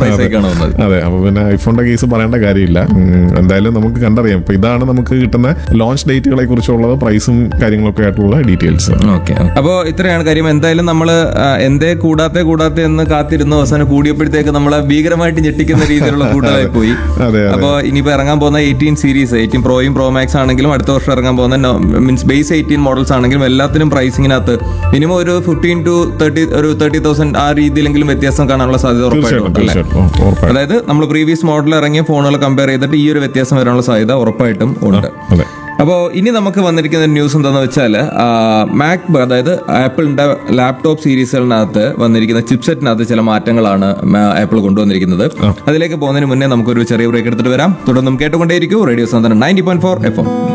പ്രൈസേക്കാണ് വന്നത് അതെ അപ്പൊ പിന്നെ ഐഫോണിന്റെ കേസ് പറയേണ്ട കാര്യമില്ല ഉം, എന്തായാലും നമുക്ക് കണ്ടറിയാം ഇപ്പൊ ഇതാണ് നമുക്ക് കിട്ടുന്ന ലോഞ്ച് ഡേറ്റുകളെ കുറിച്ചുള്ളത് പ്രൈസും കാര്യങ്ങളൊക്കെ ആയിട്ടുള്ള ഡീറ്റെയിൽസ് ഓക്കെ അപ്പോൾ ഇത്രയാണ് കാര്യം എന്തായാലും നമ്മൾ എന്തേ കൂടാത്തെ കൂടാത്തെ എന്ന് കാത്തിരുന്നു അവസാനം കൂടിയപ്പോഴത്തേക്ക് നമ്മളെ ഭീകരമായിട്ട് ഞെട്ടിക്കുന്ന രീതിയിലുള്ള കൂട്ടലായി പോയി അതെ, അതെ. അപ്പോൾ ഇനിയിപ്പോൾ ഇറങ്ങാൻ പോകുന്ന എയ്റ്റീൻ സീരീസ് എയ്റ്റീൻ പ്രോയും പ്രോ മാക്സ് ആണെങ്കിലും അടുത്ത വർഷം ഇറങ്ങാൻ പോകുന്ന മീൻസ് ബേസ് എയ്റ്റീൻ മോഡൽസ് ആണെങ്കിലും എല്ലാത്തിനും പ്രൈസിങ്ങിനകത്ത് മിനിമം ഒരു ഫിഫ്റ്റീൻ ടു തേർട്ടി ഒരു തേർട്ടി തൗസൻഡ് ആ രീതിയിലെങ്കിലും വ്യത്യാസം കാണാനുള്ള സാധ്യത തീർച്ചയായിട്ടും ഉറപ്പായിട്ടുണ്ട് അല്ലേ തീർച്ചയായിട്ടും ഉം, ഉറപ്പായിട്ടും അതായത് നമ്മൾ പ്രീവിയസ് മോഡൽ ഇറങ്ങിയ ഫോണുകൾ കമ്പയർ ചെയ്തിട്ട് ഈ ഒരു വ്യത്യാസം വരാനുള്ള സാധ്യത ഉറപ്പായിട്ടും ഉണ്ട് അതെ അപ്പോൾ ഇനി നമുക്ക് വന്നിരിക്കുന്ന ന്യൂസ് എന്താണെന്ന് വെച്ചാൽ മാക് അതായത് ആപ്പിളിന്റെ ലാപ്ടോപ്പ് സീരീസുകളിനകത്ത് വന്നിരിക്കുന്ന ചിപ്സെറ്റിനകത്ത് ചില മാറ്റങ്ങളാണ് ആപ്പിൾ കൊണ്ടുവന്നിരിക്കുന്നത് അതിലേക്ക് പോകുന്നതിന് മുന്നേ നമുക്കൊരു ചെറിയ ബ്രേക്ക് എടുത്തിട്ട് വരാം തുടർന്നും കേട്ടുകൊണ്ടേയിരിക്കും radio Santhwanam ninety point four F M